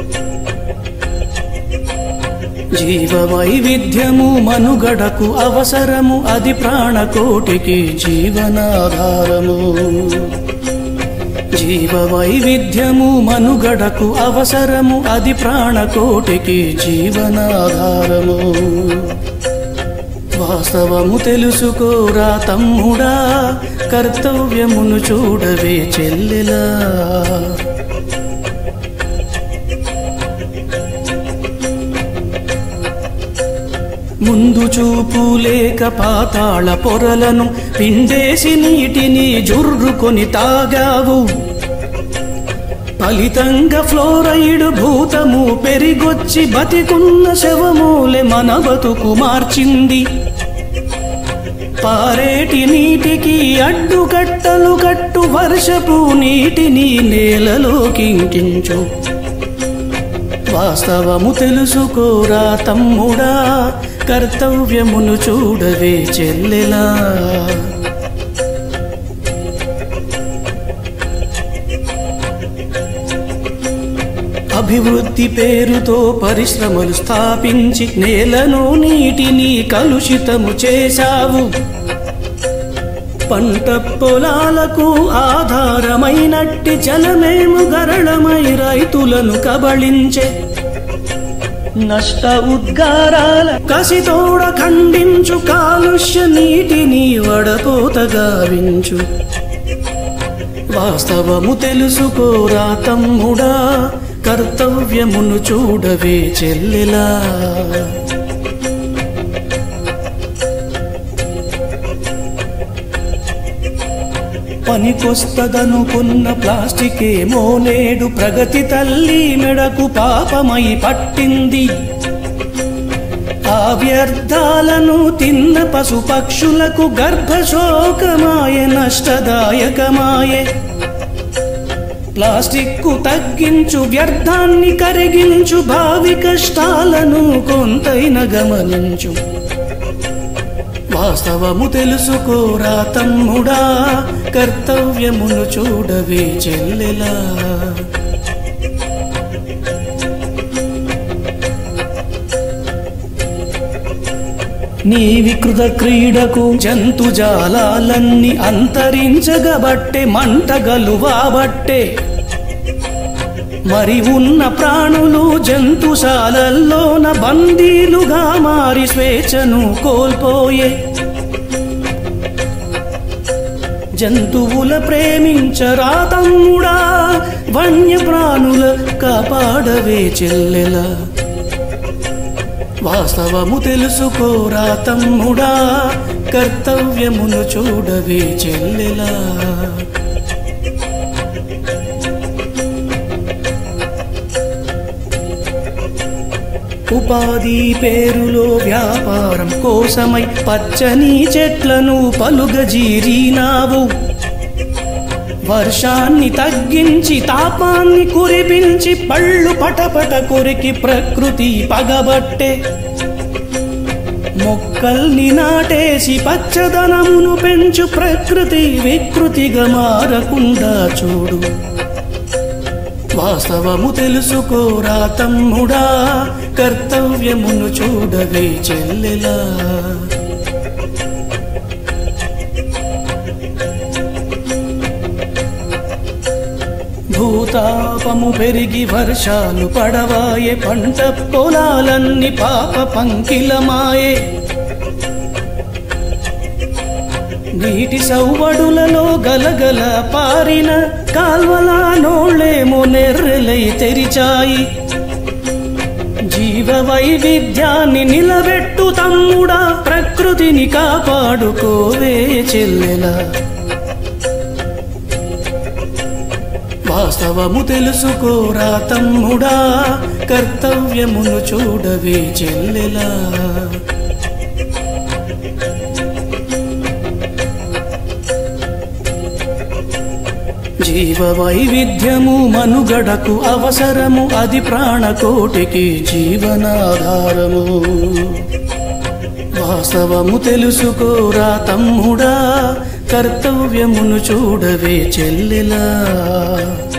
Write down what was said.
జీవ వైవిధ్యము మనుగడకు అవసరము అది ప్రాణకోటికి జీవనాధారము జీవ వైవిధ్యము మనుగడకు అవసరము అది ప్రాణకోటికి జీవనాధారము వాస్తవము తెలుసుకోరా తమ్ముడా కర్తవ్యమును చూడవే చెల్లెలా ముందు చూపు లేక పాతాళ పొరలను పిండేసి నీటిని జుర్రుకొని తాగావు ఫలితంగా ఫ్లోరైడ్ భూతము పెరిగొచ్చి బతికున్న శవమూలె మన బతుకు మార్చింది పారేటి నీటికి అడ్డుకట్టలు కట్టు వర్షపు నీటిని నేలలోకింకించు వాస్తవము తెలుసుకోరా తమ్ముడా కర్తవ్యమును చూడవే చెల్లెలా అభివృద్ధి పేరుతో పరిశ్రమలు స్థాపించి నేలను నీటిని కలుషితము చేశావు పంట పొలాలకు ఆధారమైనట్టి జలమేము గరళమై రైతులను కబళించే నష్ట ఉద్గారాల కసితోడ ఖండించు కాలుష్య నీటిని వడపోత గావించు వాస్తవము తెలుసుకోరా తమ్ముడా కర్తవ్యమును చూడవే చెల్లెలా పనికొస్తదనుకున్న ప్లాస్టికేమో నేడు ప్రగతి తల్లి మెడకు పాపమై పట్టింది ఆ వ్యర్థాలను తిన్న పశుపక్షులకు గర్భశోకమాయ నష్టదాయకమాయే ప్లాస్టిక్ తగ్గించు వ్యర్థాన్ని కరిగించు భావి కష్టాలను కొంతైన గమనించు వాస్తవము తెలుసుకోరా తమ్ముడా కర్తవ్యమును చూడవే చెల్లెలా నీ వికృత క్రీడకు జంతుజాలాలన్నీ అంతరించగబట్టే మంటగలువాబట్టే మరి ఉన్న ప్రాణులు జంతుశాలల్లోన బందీలుగా మారి స్వేచ్ఛను కోల్పోయే జంతువుల ప్రేమించరా తమ్ముడా వన్య ప్రాణుల కాపాడవే చెల్లెలా వాస్తవము తెలుసుకోరా తమ్ముడా కర్తవ్యమును చూడవే చెల్లెలా ఉపాధి పేరులో వ్యాపారం కోసమై పచ్చని చెట్లను పలుగజీరినావు వర్షాన్ని తగ్గించి తాపాన్ని కురిపించి పళ్ళు పటపట కొరికి ప్రకృతి పగబట్టే మొక్కల్ని నాటేసి పచ్చదనమును పెంచు ప్రకృతి వికృతిగా మారకుండా చూడు వాస్తవము తెలుసుకోరా తమ్ముడా కర్తవ్యమును చూడవే చెల్లెలా భూతాపము పెరిగి వర్షాలు పడవాయే పంట పొలాలన్నీ పాప పంకిలమాయే నీటి సౌవడులలో గలగల పారిన కాల్వల నోళ్ళేమో నెర్రెలై తెరిచాయి జీవ వైవిధ్యాన్ని నిలబెట్టు తమ్ముడా ప్రకృతిని కాపాడుకోవే చెల్లెలా వాస్తవము తెలుసుకోరా తమ్ముడా కర్తవ్యమును చూడవే చెల్లెలా జీవ వైవిధ్యము మనుగడకు అవసరము అది ప్రాణకోటికి జీవనాధారము వాస్తవము తెలుసుకోరా తమ్ముడా కర్తవ్యమును చూడవే చెల్లెలా